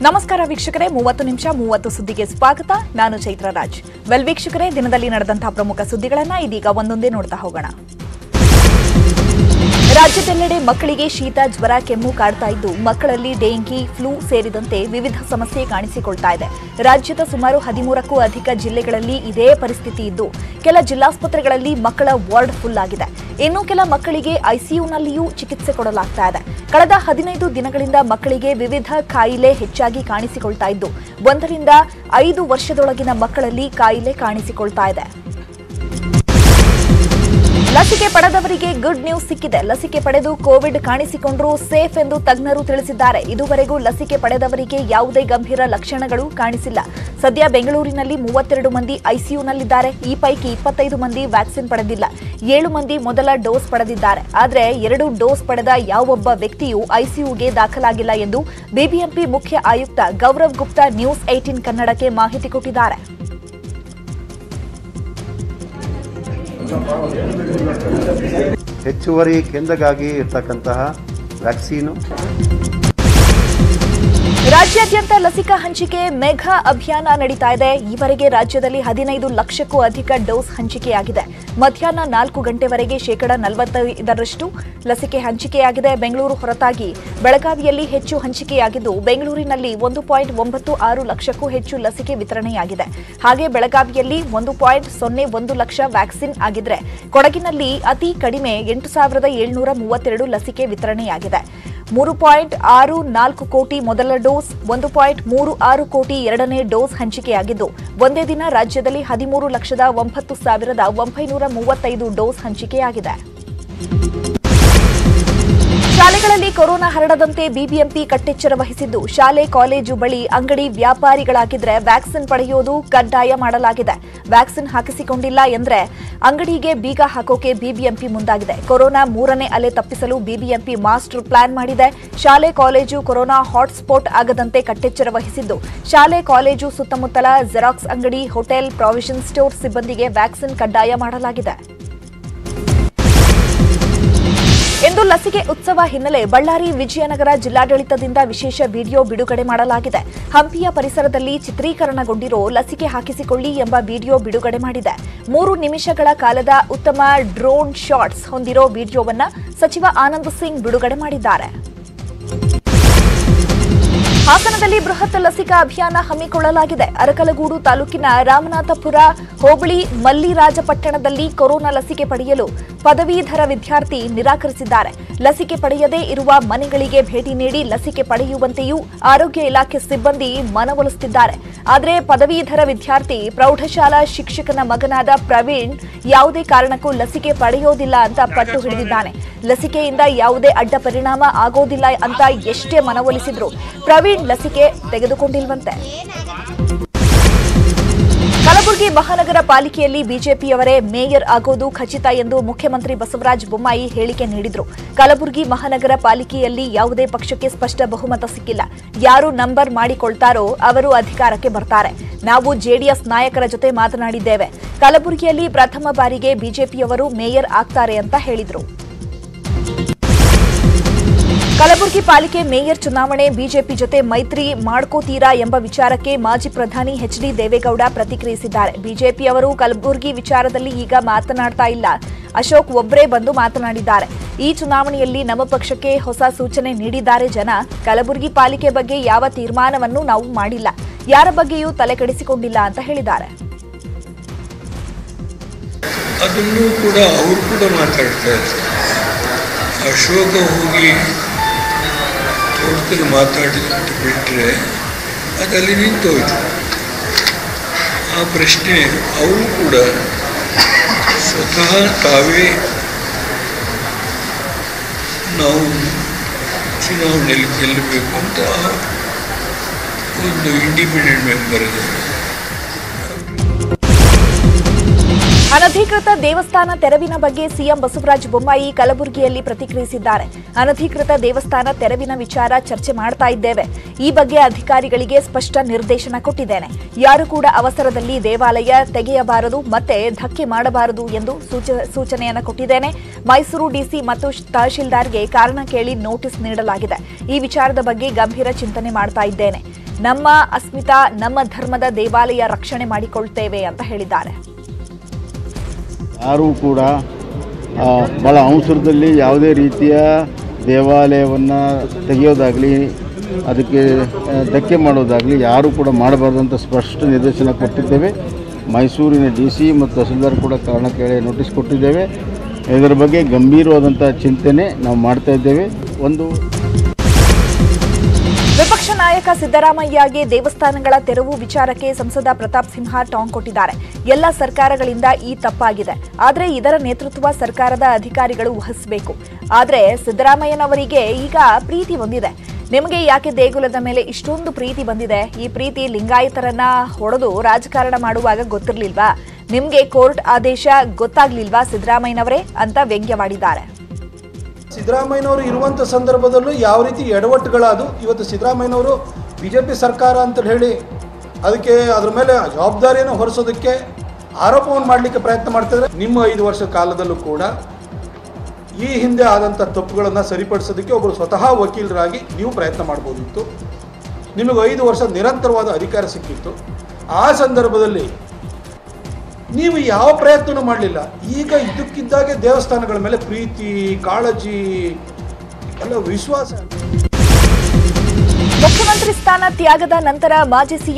ನಮಸ್ಕಾರ ವೀಕ್ಷಕರೇ ಮೂವತ್ತು ನಿಮಿಷ ಮೂವತ್ತು ಸುದ್ದಿಗೆ ಸ್ವಾಗತ ನಾನು ಚೈತ್ರ ರಾಜ್ ವೆಲ್ ವೀಕ್ಷಕರೇ ದಿನದಲ್ಲಿ ನಡೆದಂತಹ ಪ್ರಮುಖ ಸುದ್ದಿಗಳನ್ನ ಇದೀಗ ಒಂದೊಂದೇ ನೋಡ್ತಾ ಹೋಗೋಣ ರಾಜ್ಯದೆಲ್ಲೆಡೆ ಮಕ್ಕಳಿಗೆ ಶೀತ ಜ್ವರ ಕೆಮ್ಮು ಕಾಡ್ತಾ ಇದ್ದು ಮಕ್ಕಳಲ್ಲಿ ಡೆಂಗಿ ಫ್ಲೂ ಸೇರಿದಂತೆ ವಿವಿಧ ಸಮಸ್ಯೆ ಕಾಣಿಸಿಕೊಳ್ತಾ ಇದೆ ರಾಜ್ಯದ ಸುಮಾರು ಹದಿಮೂರಕ್ಕೂ ಅಧಿಕ ಜಿಲ್ಲೆಗಳಲ್ಲಿ ಇದೇ ಪರಿಸ್ಥಿತಿ ಇದ್ದು ಕೆಲ ಜಿಲ್ಲಾಸ್ಪತ್ರೆಗಳಲ್ಲಿ ಮಕ್ಕಳ ವಾರ್ಡ್ ಫುಲ್ ಆಗಿದೆ ಇನ್ನು ಕೆಲ ಮಕ್ಕಳಿಗೆ ಐಸಿಯುನಲ್ಲಿಯೂ ಚಿಕಿತ್ಸೆ ಕೊಡಲಾಗ್ತಾ ಇದೆ ಕಳೆದ ಹದಿನೈದು ದಿನಗಳಿಂದ ಮಕ್ಕಳಿಗೆ ವಿವಿಧ ಕಾಯಿಲೆ ಹೆಚ್ಚಾಗಿ ಕಾಣಿಸಿಕೊಳ್ತಾ ಇದ್ದು ಒಂದರಿಂದ ಐದು ವರ್ಷದೊಳಗಿನ ಮಕ್ಕಳಲ್ಲಿ ಕಾಯಿಲೆ ಕಾಣಿಸಿಕೊಳ್ತಾ ಇದೆ ಲಸಿಕೆ ಪಡೆದವರಿಗೆ ಗುಡ್ ನ್ಯೂಸ್ ಸಿಕ್ಕಿದೆ ಲಸಿಕೆ ಪಡೆದು ಕೋವಿಡ್ ಕಾಣಿಸಿಕೊಂಡ್ರೂ ಸೇಫ್ ಎಂದು ತಜ್ಞರು ತಿಳಿಸಿದ್ದಾರೆ ಇದುವರೆಗೂ ಲಸಿಕೆ ಪಡೆದವರಿಗೆ ಯಾವುದೇ ಗಂಭೀರ ಲಕ್ಷಣಗಳು ಕಾಣಿಸಿಲ್ಲ ಸದ್ಯ ಬೆಂಗಳೂರಿನಲ್ಲಿ ಮೂವತ್ತೆರಡು ಮಂದಿ ಐಸಿಯುನಲ್ಲಿದ್ದಾರೆ ಈ ಪೈಕಿ ಇಪ್ಪತ್ತೈದು ಮಂದಿ ವ್ಯಾಕ್ಸಿನ್ ಪಡೆದಿಲ್ಲ ಏಳು ಮಂದಿ ಮೊದಲ ಡೋಸ್ ಪಡೆದಿದ್ದಾರೆ ಆದರೆ ಎರಡು ಡೋಸ್ ಪಡೆದ ಯಾವೊಬ್ಬ ವ್ಯಕ್ತಿಯೂ ಐಸಿಯುಗೆ ದಾಖಲಾಗಿಲ್ಲ ಎಂದು ಬಿಬಿಎಂಪಿ ಮುಖ್ಯ ಆಯುಕ್ತ ಗೌರವ್ ಗುಪ್ತಾ ನ್ಯೂಸ್ ಏಟೀನ್ ಕನ್ನಡಕ್ಕೆ ಮಾಹಿತಿ ಕೊಟ್ಟಿದ್ದಾರೆ ಹೆಚ್ಚುವರಿ ಕೇಂದ್ರಗಾಗಿ ಇರ್ತಕ್ಕಂತಹ ವ್ಯಾಕ್ಸೀನು ರಾಜ್ಯಾದ್ಯಂತ ಲಸಿಕಾ ಹಂಚಿಕೆ ಮೆಘಾ ಅಭಿಯಾನ ನಡೀತಾ ಇದೆ ಈವರೆಗೆ ರಾಜ್ಯದಲ್ಲಿ ಹದಿನೈದು ಲಕ್ಷಕ್ಕೂ ಅಧಿಕ ಡೋಸ್ ಹಂಚಿಕೆಯಾಗಿದೆ ಮಧ್ಯಾಹ್ನ ನಾಲ್ಕು ಗಂಟೆವರೆಗೆ ಶೇಕಡ ನಲವತ್ತೈದರಷ್ಟು ಲಸಿಕೆ ಹಂಚಿಕೆಯಾಗಿದೆ ಬೆಂಗಳೂರು ಹೊರತಾಗಿ ಬೆಳಗಾವಿಯಲ್ಲಿ ಹೆಚ್ಚು ಹಂಚಿಕೆಯಾಗಿದ್ದು ಬೆಂಗಳೂರಿನಲ್ಲಿ ಒಂದು ಪಾಯಿಂಟ್ ಒಂಬತ್ತು ಆರು ಲಕ್ಷಕ್ಕೂ ಹೆಚ್ಚು ಲಸಿಕೆ ವಿತರಣೆಯಾಗಿದೆ ಹಾಗೆ ಬೆಳಗಾವಿಯಲ್ಲಿ ಒಂದು ಪಾಯಿಂಟ್ ಸೊನ್ನೆ ಒಂದು ಲಕ್ಷ ವ್ಯಾಕ್ಸಿನ್ ಆಗಿದ್ರೆ ಕೊಡಗಿನಲ್ಲಿ ಅತಿ ಕಡಿಮೆ ಎಂಟು ಸಾವಿರದ ಏಳ್ನೂರ ಮೂವತ್ತೆರಡು ಲಸಿಕೆ ವಿತರಣೆಯಾಗಿದೆ ಮೂರು ಪಾಯಿಂಟ್ ಆರು ನಾಲ್ಕು ಕೋಟಿ ಮೊದಲ ಡೋಸ್ ಒಂದು ಪಾಯಿಂಟ್ ಮೂರು ಆರು ಕೋಟಿ ಎರಡನೇ ಡೋಸ್ ಹಂಚಿಕೆಯಾಗಿದ್ದು ಒಂದೇ ದಿನ ರಾಜ್ಯದಲ್ಲಿ ಹದಿಮೂರು ಲಕ್ಷದ ಒಂಬತ್ತು ಸಾವಿರದ ಒಂಬೈನೂರ ಮೂವತ್ತೈದು ಡೋಸ್ ಹಂಚಿಕೆಯಾಗಿದೆ ಶಾಲೆಗಳಲ್ಲಿ ಕೊರೋನಾ ಹರಡದಂತೆ ಬಿಬಿಎಂಪಿ ಕಟ್ಟೆಚ್ಚರ ವಹಿಸಿದ್ದು ಶಾಲೆ ಕಾಲೇಜು ಬಳಿ ಅಂಗಡಿ ವ್ಯಾಪಾರಿಗಳಾಗಿದ್ರೆ ವ್ಯಾಕ್ಸಿನ್ ಪಡೆಯೋದು ಕಡ್ಡಾಯ ಮಾಡಲಾಗಿದೆ ವ್ಯಾಕ್ಸಿನ್ ಹಾಕಿಸಿಕೊಂಡಿಲ್ಲ ಎಂದ್ರೆ ಅಂಗಡಿಗೆ ಬೀಗ ಹಾಕೋಕೆ ಬಿಬಿಎಂಪಿ ಮುಂದಾಗಿದೆ ಕೊರೋನಾ ಮೂರನೇ ಅಲೆ ತಪ್ಪಿಸಲು ಬಿಬಿಎಂಪಿ ಮಾಸ್ಟರ್ ಪ್ಲಾನ್ ಮಾಡಿದೆ ಶಾಲೆ ಕಾಲೇಜು ಕೊರೋನಾ ಹಾಟ್ಸ್ಪಾಟ್ ಆಗದಂತೆ ಕಟ್ಟೆಚ್ಚರ ವಹಿಸಿದ್ದು ಶಾಲೆ ಕಾಲೇಜು ಸುತ್ತಮುತ್ತಲ ಜೆರಾಕ್ಸ್ ಅಂಗಡಿ ಹೋಟೆಲ್ ಪ್ರಾವಿಷನ್ ಸ್ಟೋರ್ ಸಿಬ್ಬಂದಿಗೆ ವ್ಯಾಕ್ಸಿನ್ ಕಡ್ಡಾಯ ಮಾಡಲಾಗಿದೆ ಇಂದು ಲಸಿಕೆ ಉತ್ಸವ ಹಿನ್ನೆಲೆ ಬಳ್ಳಾರಿ ವಿಜಯನಗರ ಜಿಲ್ಲಾಡಳಿತದಿಂದ ವಿಶೇಷ ವಿಡಿಯೋ ಬಿಡುಗಡೆ ಮಾಡಲಾಗಿದೆ ಹಂಪಿಯ ಪರಿಸರದಲ್ಲಿ ಚಿತ್ರೀಕರಣಗೊಂಡಿರೋ ಲಸಿಕೆ ಹಾಕಿಸಿಕೊಳ್ಳಿ ಎಂಬ ವಿಡಿಯೋ ಬಿಡುಗಡೆ ಮಾಡಿದೆ ಮೂರು ನಿಮಿಷಗಳ ಕಾಲದ ಉತ್ತಮ ಡ್ರೋನ್ ಶಾಟ್ಸ್ ಹೊಂದಿರೋ ವಿಡಿಯೋವನ್ನ ಸಚಿವ ಆನಂದ್ ಸಿಂಗ್ ಬಿಡುಗಡೆ ಮಾಡಿದ್ದಾರೆ ಹಾಸನದಲ್ಲಿ ಬೃಹತ್ ಲಸಿಕಾ ಅಭಿಯಾನ ಹಮ್ಮಿಕೊಳ್ಳಲಾಗಿದೆ ಅರಕಲಗೂಡು ತಾಲೂಕಿನ ರಾಮನಾಥಪುರ ಹೋಬಳಿ ಮಲ್ಲಿರಾಜಪಟ್ಟಣದಲ್ಲಿ ಕೊರೋನಾ ಲಸಿಕೆ ಪಡೆಯಲು ಪದವೀಧರ ವಿದ್ಯಾರ್ಥಿ ನಿರಾಕರಿಸಿದ್ದಾರೆ ಲಸಿಕೆ ಪಡೆಯದೇ ಇರುವ ಮನೆಗಳಿಗೆ ಭೇಟಿ ನೀಡಿ ಲಸಿಕೆ ಪಡೆಯುವಂತೆಯೂ ಆರೋಗ್ಯ ಇಲಾಖೆ ಸಿಬ್ಬಂದಿ ಮನವೊಲಿಸುತ್ತಿದ್ದಾರೆ ಆದರೆ ಪದವೀಧರ ವಿದ್ಯಾರ್ಥಿ ಪ್ರೌಢಶಾಲಾ ಶಿಕ್ಷಕನ ಮಗನಾದ ಪ್ರವೀಣ್ ಯಾವುದೇ ಕಾರಣಕ್ಕೂ ಲಸಿಕೆ ಪಡೆಯೋದಿಲ್ಲ ಅಂತ ಪಟ್ಟು ಹಿಡಿದಿದ್ದಾನೆ ಲಸಿಕೆಯಿಂದ ಯಾವುದೇ ಅಡ್ಡ ಪರಿಣಾಮ ಆಗೋದಿಲ್ಲ ಅಂತ ಎಷ್ಟೇ ಮನವೊಲಿಸಿದ್ರು ಪ್ರವೀಣ್ ಲಸಿಕೆ ತೆಗೆದುಕೊಂಡಿಲ್ವಂತೆ ಕಲಬುರಗಿ ಮಹಾನಗರ ಪಾಲಿಕೆಯಲ್ಲಿ ಬಿಜೆಪಿಯವರೇ ಮೇಯರ್ ಆಗೋದು ಖಚಿತ ಎಂದು ಮುಖ್ಯಮಂತ್ರಿ ಬಸವರಾಜ ಬೊಮ್ಮಾಯಿ ಹೇಳಿಕೆ ನೀಡಿದ್ರು ಕಲಬುರಗಿ ಮಹಾನಗರ ಪಾಲಿಕೆಯಲ್ಲಿ ಯಾವುದೇ ಪಕ್ಷಕ್ಕೆ ಸ್ಪಷ್ಟ ಬಹುಮತ ಸಿಕ್ಕಿಲ್ಲ ಯಾರು ನಂಬರ್ ಮಾಡಿಕೊಳ್ತಾರೋ ಅವರು ಅಧಿಕಾರಕ್ಕೆ ಬರ್ತಾರೆ ನಾವು ಜೆಡಿಎಸ್ ನಾಯಕರ ಜೊತೆ ಮಾತನಾಡಿದ್ದೇವೆ ಕಲಬುರಗಿಯಲ್ಲಿ ಪ್ರಥಮ ಬಾರಿಗೆ ಬಿಜೆಪಿಯವರು ಮೇಯರ್ ಆಗ್ತಾರೆ ಅಂತ ಹೇಳಿದ್ರು ಕಲಬುರಗಿ ಪಾಲಿಕೆ ಮೇಯರ್ ಚುನಾವಣೆ ಬಿಜೆಪಿ ಜೊತೆ ಮೈತ್ರಿ ಮಾಡ್ಕೋತೀರಾ ಎಂಬ ವಿಚಾರಕ್ಕೆ ಮಾಜಿ ಪ್ರಧಾನಿ ಎಚ್ ಡಿ ದೇವೇಗೌಡ ಪ್ರತಿಕ್ರಿಯಿಸಿದ್ದಾರೆ ಬಿಜೆಪಿಯವರು ಕಲಬುರಗಿ ವಿಚಾರದಲ್ಲಿ ಈಗ ಮಾತನಾಡ್ತಾ ಇಲ್ಲ ಅಶೋಕ್ ಒಬ್ಬರೇ ಬಂದು ಮಾತನಾಡಿದ್ದಾರೆ ಈ ಚುನಾವಣೆಯಲ್ಲಿ ನಮ್ಮ ಪಕ್ಷಕ್ಕೆ ಹೊಸ ಸೂಚನೆ ನೀಡಿದ್ದಾರೆ ಜನ ಕಲಬುರಗಿ ಪಾಲಿಕೆ ಬಗ್ಗೆ ಯಾವ ತೀರ್ಮಾನವನ್ನು ನಾವು ಮಾಡಿಲ್ಲ ಯಾರ ಬಗ್ಗೆಯೂ ತಲೆ ಕೆಡಿಸಿಕೊಂಡಿಲ್ಲ ಅಂತ ಹೇಳಿದ್ದಾರೆ ಅದನ್ನು ಕೂಡ ಅವರು ಕೂಡ ಮಾತಾಡ್ತಾ ಇದ್ದಾರೆ ಅಶೋಕ ಹೋಗಿ ತೋಟದಲ್ಲಿ ಮಾತಾಡಿದ್ದು ಬಿಟ್ಟರೆ ಅದಲ್ಲಿ ನಿಂತೋಯ್ತು ಆ ಪ್ರಶ್ನೆ ಅವರು ಕೂಡ ಸ್ವತಃ ತಾವೇ ನಾವು ಚುನಾವಣೆಯಲ್ಲಿ ಗೆಲ್ಲಬೇಕು ಅಂತ ಒಂದು ಇಂಡಿಪೆಂಡೆಂಟ್ ಮೆಂಬರ್ ಇದ್ದಾರೆ ಅನಧಿಕೃತ ದೇವಸ್ಥಾನ ತೆರವಿನ ಬಗ್ಗೆ ಸಿಎಂ ಬಸವರಾಜ ಬೊಮ್ಮಾಯಿ ಕಲಬುರಗಿಯಲ್ಲಿ ಪ್ರತಿಕ್ರಿಯಿಸಿದ್ದಾರೆ ಅನಧಿಕೃತ ದೇವಸ್ಥಾನ ತೆರವಿನ ವಿಚಾರ ಚರ್ಚೆ ಮಾಡ್ತಾ ಇದ್ದೇವೆ ಈ ಬಗ್ಗೆ ಅಧಿಕಾರಿಗಳಿಗೆ ಸ್ಪಷ್ಟ ನಿರ್ದೇಶನ ಕೊಟ್ಟಿದ್ದೇನೆ ಯಾರು ಕೂಡ ಅವಸರದಲ್ಲಿ ದೇವಾಲಯ ತೆಗೆಯಬಾರದು ಮತ್ತೆ ಧಕ್ಕೆ ಮಾಡಬಾರದು ಎಂದು ಸೂಚ- ಸೂಚನೆಯನ್ನು ಕೊಟ್ಟಿದ್ದೇನೆ ಮೈಸೂರು ಡಿಸಿ ಮತ್ತು ತಹಶೀಲ್ದಾರ್ಗೆ ಕಾರಣ ಕೇಳಿ ನೋಟಿಸ್ ನೀಡಲಾಗಿದೆ ಈ ವಿಚಾರದ ಬಗ್ಗೆ ಗಂಭೀರ ಚಿಂತನೆ ಮಾಡ್ತಾ ಇದ್ದೇನೆ ನಮ್ಮ ಅಸ್ಮಿತಾ ನಮ್ಮ ಧರ್ಮದ ದೇವಾಲಯ ರಕ್ಷಣೆ ಮಾಡಿಕೊಳ್ತೇವೆ ಅಂತ ಹೇಳಿದ್ದಾರೆ ಯಾರೂ ಕೂಡ ಆ, ಭಾಳ ಅವಸರದಲ್ಲಿ ಯಾವುದೇ ರೀತಿಯ ದೇವಾಲಯವನ್ನು ತೆಗೆಯೋದಾಗಲಿ ಅದಕ್ಕೆ ಆ, ಧಕ್ಕೆ ಮಾಡೋದಾಗಲಿ ಯಾರೂ ಕೂಡ ಮಾಡಬಾರ್ದು ಅಂತ ಸ್ಪಷ್ಟ ನಿರ್ದೇಶನ ಕೊಟ್ಟಿದ್ದೇವೆ ಮೈಸೂರಿನ ಡಿ ಸಿ ಮತ್ತು ತಹಸೀಲ್ದಾರ್ ಕೂಡ ಕಾರಣ ಕೇಳಿ ನೋಟಿಸ್ ಕೊಟ್ಟಿದ್ದೇವೆ ಇದರ ಬಗ್ಗೆ ಗಂಭೀರವಾದಂಥ ಚಿಂತನೆ ನಾವು ಮಾಡ್ತಾ ಇದ್ದೇವೆ ಒಂದು ವಿಪಕ್ಷ ನಾಯಕ ಸಿದ್ದರಾಮಯ್ಯಗೆ ದೇವಸ್ಥಾನಗಳ ತೆರವು ವಿಚಾರಕ್ಕೆ ಸಂಸದ ಪ್ರತಾಪ್ ಸಿಂಹ ಟಾಂಗ್ ಕೊಟ್ಟಿದ್ದಾರೆ ಎಲ್ಲ ಸರ್ಕಾರಗಳಿಂದ ಈ ತಪ್ಪಾಗಿದೆ ಆದರೆ ಇದರ ನೇತೃತ್ವ ಸರ್ಕಾರದ ಅಧಿಕಾರಿಗಳು ವಹಿಸಬೇಕು ಆದರೆ ಸಿದ್ದರಾಮಯ್ಯನವರಿಗೆ ಈಗ ಪ್ರೀತಿ ಬಂದಿದೆ ನಿಮಗೆ ಯಾಕೆ ದೇಗುಲದ ಮೇಲೆ ಇಷ್ಟೊಂದು ಪ್ರೀತಿ ಬಂದಿದೆ ಈ ಪ್ರೀತಿ ಲಿಂಗಾಯತರನ್ನ ಹೊಡೆದು ರಾಜಕಾರಣ ಮಾಡುವಾಗ ಗೊತ್ತಿರ್ಲಿಲ್ವಾ ನಿಮ್ಗೆ ಕೋರ್ಟ್ ಆದೇಶ ಗೊತ್ತಾಗ್ಲಿಲ್ವಾ ಸಿದ್ದರಾಮಯ್ಯನವರೇ ಅಂತ ವ್ಯಂಗ್ಯವಾಡಿದ್ದಾರೆ ಸಿದ್ದರಾಮಯ್ಯನವರು ಇರುವಂಥ ಸಂದರ್ಭದಲ್ಲೂ ಯಾವ ರೀತಿ ಎಡವಟ್ಟುಗಳಾದು ಇವತ್ತು ಸಿದ್ದರಾಮಯ್ಯನವರು ಬಿ ಜೆ ಪಿ ಸರ್ಕಾರ ಅಂತ ಹೇಳಿ ಅದಕ್ಕೆ ಅದ್ರ ಮೇಲೆ ಜವಾಬ್ದಾರಿಯನ್ನು ಹೊರಿಸೋದಕ್ಕೆ ಆರೋಪವನ್ನು ಮಾಡಲಿಕ್ಕೆ ಪ್ರಯತ್ನ ಮಾಡ್ತಿದ್ರೆ ನಿಮ್ಮ ಐದು ವರ್ಷ ಕಾಲದಲ್ಲೂ ಕೂಡ ಈ ಹಿಂದೆ ಆದಂಥ ತಪ್ಪುಗಳನ್ನು ಸರಿಪಡಿಸೋದಕ್ಕೆ ಒಬ್ಬರು ಸ್ವತಃ ವಕೀಲರಾಗಿ ನೀವು ಪ್ರಯತ್ನ ಮಾಡ್ಬೋದಿತ್ತು ನಿಮಗೆ ಐದು ವರ್ಷ ನಿರಂತರವಾದ ಅಧಿಕಾರ ಸಿಕ್ಕಿತ್ತು ಆ ಸಂದರ್ಭದಲ್ಲಿ ನೀವು ಯಾವ ಪ್ರಯತ್ನನೂ ಮಾಡಲಿಲ್ಲ ಈಗ ಇದ್ದಕ್ಕಿದ್ದಾಗೆ ದೇವಸ್ಥಾನಗಳ ಮೇಲೆ ಪ್ರೀತಿ ಕಾಳಜಿ ಎಲ್ಲ ವಿಶ್ವಾಸ ಮುಖ್ಯಮಂತ್ರಿ ಸ್ಥಾನ ತ್ಯಾಗದ ನಂತರ ಮಾಜಿ ಸಿಎಂ